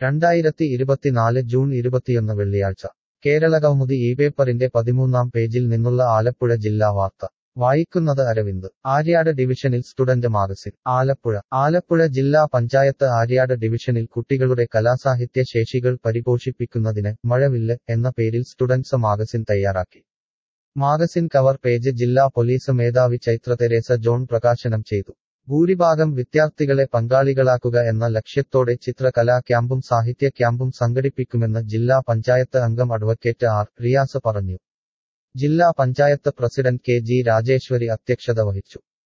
രണ്ടായിരത്തി ഇരുപത്തിനാല് ജൂൺ ഇരുപത്തിയൊന്ന് വെള്ളിയാഴ്ച കേരള കൗമുദി ഈ പേപ്പറിന്റെ പതിമൂന്നാം പേജിൽ നിന്നുള്ള ആലപ്പുഴ ജില്ലാ വാർത്ത വായിക്കുന്നത് അരവിന്ദ് ആര്യാട് ഡിവിഷനിൽ സ്റ്റുഡന്റ് മാഗസിൻ ആലപ്പുഴ ആലപ്പുഴ ജില്ലാ പഞ്ചായത്ത് ആര്യാട് ഡിവിഷനിൽ കുട്ടികളുടെ കലാസാഹിത്യ ശേഷികൾ പരിപോഷിപ്പിക്കുന്നതിന് മഴവില്ല് എന്ന പേരിൽ സ്റ്റുഡൻസ് മാഗസിൻ തയ്യാറാക്കി മാഗസിൻ കവർ പേജ് ജില്ലാ പോലീസ് മേധാവി ചൈത്ര തെരേസ ജോൺ പ്രകാശനം ചെയ്തു ഭൂരിഭാഗം വിദ്യാർത്ഥികളെ പങ്കാളികളാക്കുക എന്ന ലക്ഷ്യത്തോടെ ചിത്രകലാ ക്യാമ്പും സാഹിത്യ ക്യാമ്പും സംഘടിപ്പിക്കുമെന്ന് ജില്ലാ പഞ്ചായത്ത് അംഗം അഡ്വക്കേറ്റ് ആർ റിയാസ് പറഞ്ഞു ജില്ലാ panchayat president K G Rajeshwari അധ്യക്ഷത വഹിച്ചു